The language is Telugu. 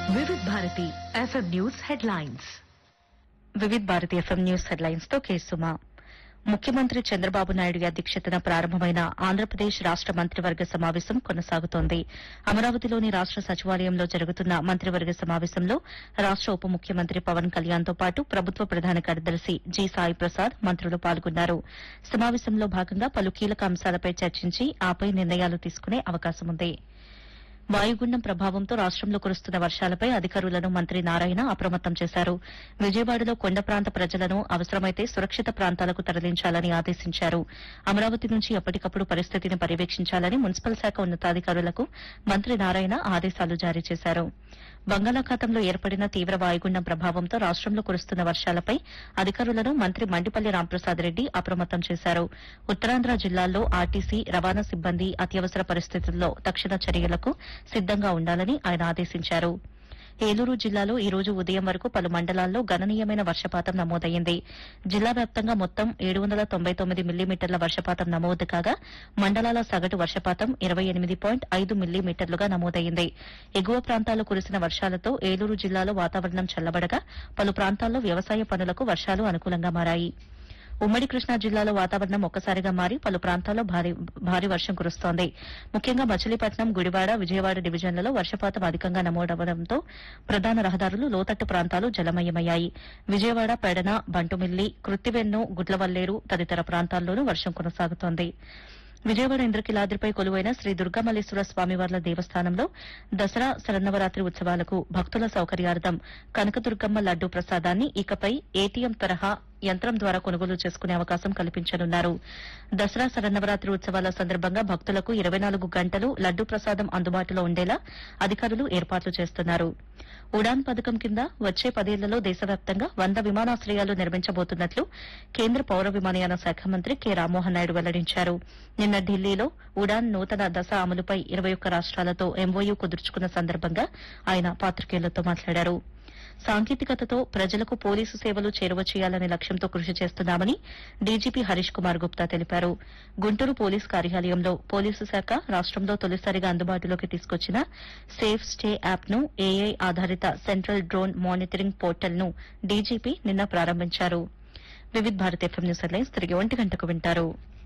వివిధ Bharati FM news headlines Vividh Bharati FM news headlines తో కేసుమా ముఖ్యమంత్రి చంద్రబాబు నాయుడు అధ్యక్షతన ప్రారంభమైన ఆంధ్రప్రదేశ్ రాష్ట మంత్రివర్గ సమావేశం కొనసాగుతోంది అమరావతిలోని రాష్ట సచివాలయంలో జరుగుతున్న మంత్రివర్గ సమావేశంలో రాష్ట ఉప ముఖ్యమంత్రి పవన్ కళ్యాణ్ తో పాటు ప్రభుత్వ ప్రధాన కార్యదర్శి జి సాయి ప్రసాద్ మంత్రులు పాల్గొన్నారు సమావేశంలో భాగంగా పలు కీలక అంశాలపై చర్చించి ఆపై నిర్ణయాలు తీసుకునే అవకాశం ఉంది వాయుగుండం ప్రభావంతో రాష్ట్రంలో కురుస్తున్న వర్షాలపై అధికారులను మంత్రి నారాయణ అప్రమత్తం చేశారు విజయవాడలో కొండ ప్రాంత ప్రజలను అవసరమైతే సురక్షిత ప్రాంతాలకు తరలించాలని ఆదేశించారు అమరావతి నుంచి ఎప్పటికప్పుడు పరిస్థితిని పర్యవేక్షించాలని మున్సిపల్ శాఖ ఉన్నతాధికారులకు మంత్రి నారాయణ ఆదేశాలు జారీ చేశారు బంగాళాఖాతంలో ఏర్పడిన తీవ్ర వాయుగుండం ప్రభావంతో రాష్ట్రంలో కురుస్తున్న వర్షాలపై అధికారులను మంత్రి మండిపల్లి రాంప్రసాద్ రెడ్డి అప్రమత్తం చేశారు ఉత్తరాంధ్ర జిల్లాల్లో ఆర్టీసీ రవాణా సిబ్బంది అత్యవసర పరిస్థితుల్లో తక్షణ చర్యలకు సిద్దంగా ఉండాలని ఆయన ఆదేశించారు ఏలూరు జిల్లాలో ఈ రోజు ఉదయం వరకు పలు మండలాల్లో గణనీయమైన వర్షపాతం నమోదయ్యింది జిల్లా వ్యాప్తంగా మొత్తం ఏడు వందల తొంభై తొమ్మిది మిల్లీమీటర్ల వర్షపాతం నమోదు కాగా మండలాల సగటు వర్షపాతం ఇరవై ఎనిమిది పాయింట్ ఐదు మిల్లీమీటర్లుగా నమోదయ్యింది ఎగువ ప్రాంతాల్లో కురిసిన వర్షాలతో ఏలూరు జిల్లాలో వాతావరణం చల్లబడగా పలు ప్రాంతాల్లో వ్యవసాయ పనులకు వర్షాలు అనుకూలంగా మారాయి ఉమ్మడి కృష్ణా జిల్లాలో వాతావరణం ఒక్కసారిగా మారి పలు ప్రాంతాల్లో భారీ భారీ వర్షం కురుస్తోంది ముఖ్యంగా మచిలీపట్నం గుడివాడ విజయవాడ డివిజన్లలో వర్షపాతం అధికంగా నమోదవడంతో ప్రధాన రహదారులు లోతట్టు ప్రాంతాలు జలమయమయ్యాయి విజయవాడ పెడన బంటుమిల్లి కృత్తివెన్ను గుడ్లవల్లేరు తదితర ప్రాంతాల్లోనూ వర్షం కొనసాగుతోంది విజయవాడ ఇంద్రకిలాద్రిపై కొలువైన శ్రీ దుర్గామల్లేశ్వర స్వామివార్ల దేవస్థానంలో దసరా శరన్నవరాత్రి ఉత్సవాలకు భక్తుల సౌకర్యార్థం కనకదుర్గమ్మ లడ్డూ ప్రసాదాన్ని ఇకపై ఏటీఎం తరహా యంత్రం ద్వారా కొనుగోలు చేసుకునే అవకాశం కల్పించనున్నారు దసరా శరన్నవరాత్రి ఉత్సవాల సందర్భంగా భక్తులకు ఇరవై నాలుగు గంటలు లడ్డూ ప్రసాదం అందుబాటులో ఉండేలా అధికారులు ఏర్పాట్లు చేస్తున్నారు ఉడాన్ పథకం కింద వచ్చే పదేళ్లలో దేశవ్యాప్తంగా వంద విమానాశ్రయాలు నిర్మించబోతున్నట్లు కేంద్ర పౌర విమానయాన శాఖ మంత్రి కె రామ్మోహన్ నాయుడు వెల్లడించారు నిన్న ఢిల్లీలో ఉడాన్ నూతన దశ అమలుపై ఇరవై ఒక్క రాష్ట్రాలతో ఎంఓయూ కుదుర్చుకున్న సందర్భంగా ఆయన పాత్రికేయులతో మాట్లాడారు సాంకేతికతతో ప్రజలకు పోలీసు సేవలు చేరువ చేయాలనే లక్ష్యంతో కృషి చేస్తున్నామని డీజీపీ హరీష్ కుమార్ గుప్తా తెలిపారు గుంటూరు పోలీస్ కార్యాలయంలో పోలీసు శాఖ రాష్ట్రంలో తొలిసారిగా అందుబాటులోకి తీసుకొచ్చిన సేఫ్ స్టే యాప్ను ఏఐ ఆధారిత సెంట్రల్ డ్రోన్ మానిటరింగ్ పోర్టల్ను డీజీపీ నిన్న ప్రారంభించారు Vividh Bharat FM news headlines తిరిగి ఒంటి గంటకు వింటారు